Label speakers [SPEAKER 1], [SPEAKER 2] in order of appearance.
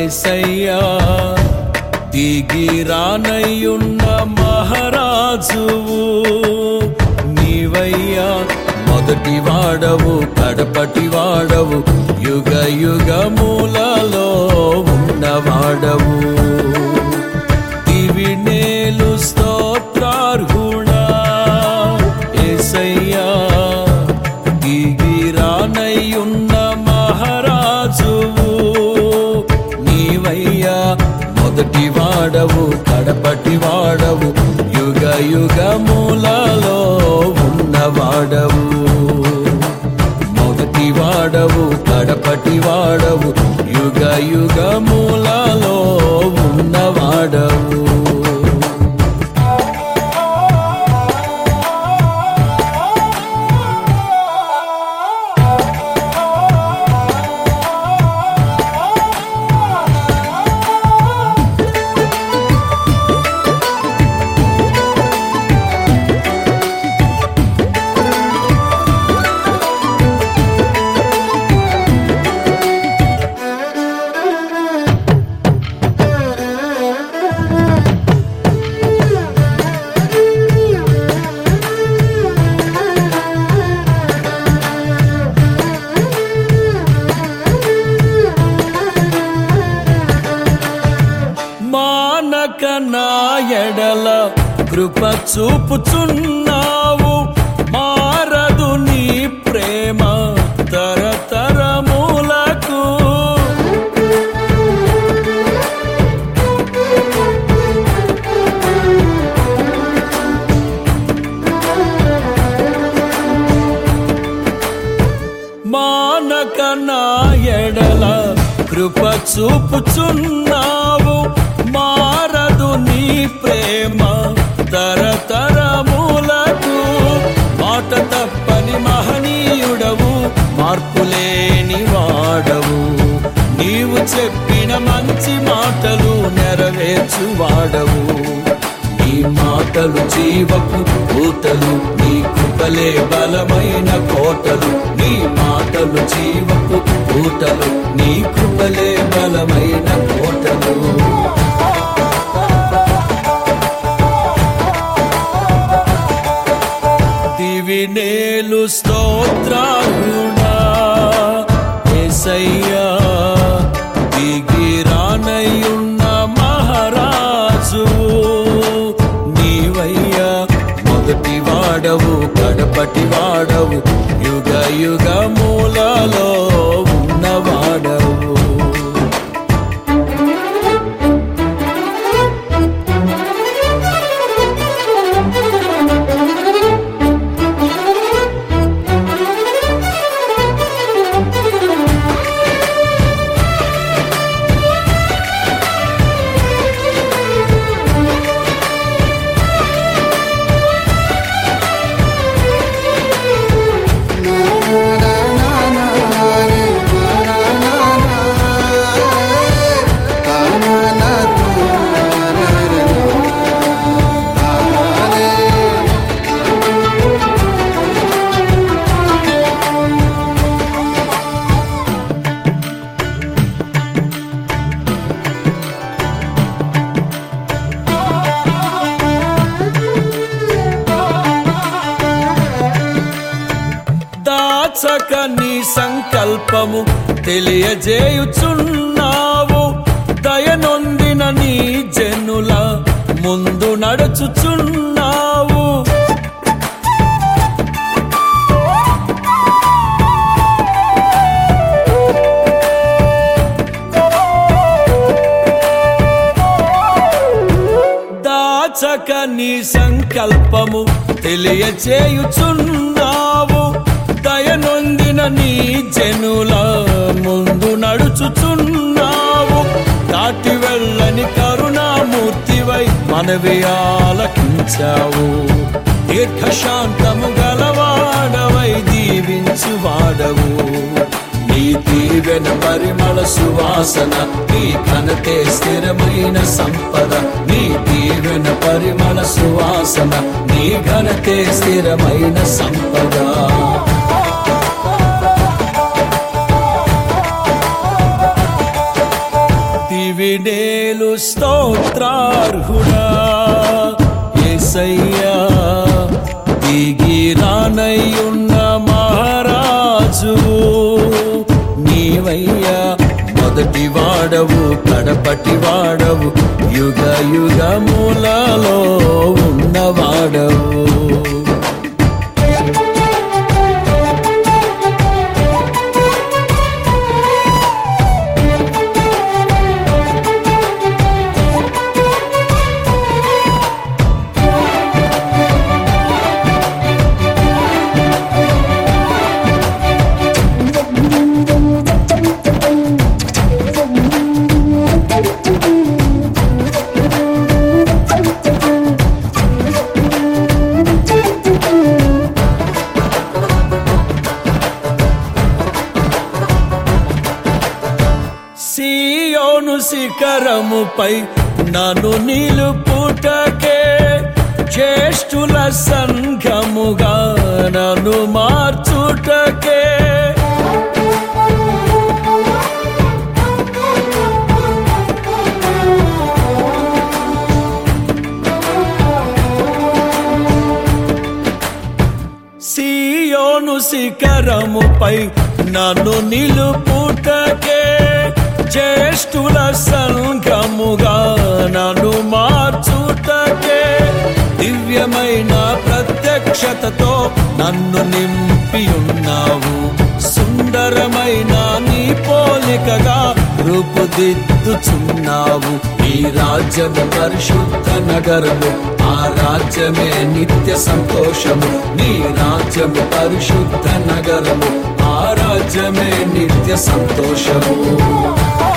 [SPEAKER 1] ఏసయ్యా దిగి రానయ్యున్న మహారాజువు నీవయ్యా మొదటి వాడవు కడపటి వాడవు యుగ యుగములలో ఉన్నవాడవు దివి నేలు స్తోత్రార్హుడా ఏసయ్యా దిగి రానయ్యున్న మహారాజువు నీవయ్యా మొదటి వాడవు కడపటి వాడవు యుగ యుగములలో ఉన్నవాడవు మొదటి వాడవు కడపటి వాడవు యుగ యుగములలో ఉన్నవాడవు మానక నా ఎడల కృప చూపుచున్నావు మారదు నీ ప్రేమ తరతరములకు మానక నా ఎడల కృప చూపుచున్నావు మారదు నీ ప్రేమ తరతరములకు మాట తప్పని మహనీయుడవు మార్పులేని వాడవు నీవు చెప్పిన మంచి మాటలు నెరవేర్చువాడవు నీ మాటలు జీవపు పూతలు నీ కృపలే బలమైన కోటలు నీ మాటలు జీవపు పూతలు నీ కృపలే బలమైన కోటలు దివి నేలు స్తోత్రాలుడా ఏసయ్యా దిగి రానయ్యున్న మహారాజు నీవయ్యా మొదటి వాడవు కడపటి వాడవు యుగ యుగములలో ఉన్నవాడవు దాచక నీ సంకల్పము తెలియజేయుచున్నావు దయనొందిన నీ జనుల ముందు నడుచుచున్నావు దాచక నీ సంకల్పము తెలియచేయుచున్నావు దయనొందిన నీ జనుల ముందు నడుచుచున్నావు దాటి వెళ్ళని కరుణామూర్తివై మనవి ఆలకించావు దీర్ఘశాంతము గలవాడవై దీవించువాడవు నీ దీవెన పరిమళ సువాసన నీ ఘనతే స్థిరమైన సంపద నీ దీవెన పరిమళ సువాసన నీ ఘనతే స్థిరమైన సంపద నేలు స్తోత్రార్హుడా ఏసయ్యా దిగి రానయ్యున్న మహారాజు నీవయ్యా మొదటి వాడవు కడపటి వాడవు యుగ యుగములలో ఉన్నవాడవు సియోను శిఖరముపై నన్ను నిలుపుటకే జ్యేష్ఠుల సంఘముగా నన్ను మార్చుటకే సియోను శిఖరముపై నన్ను నిలుపుటకే జ్యేష్ఠుల సంఘముగా నన్ను మార్చుటకే దివ్యమైన ప్రత్యక్షతతో నన్ను నింపి ఉన్నావు సుందరమైన నీ పోలికగా రూపుదిద్దుచున్నావు ఈ రాజ్యము పరిశుద్ధ నగరము ఆ రాజ్యమే నిత్య సంతోషము నీ రాజ్యము పరిశుద్ధ నగరము ఆ రాజ్యమే నిత్య సంతోషము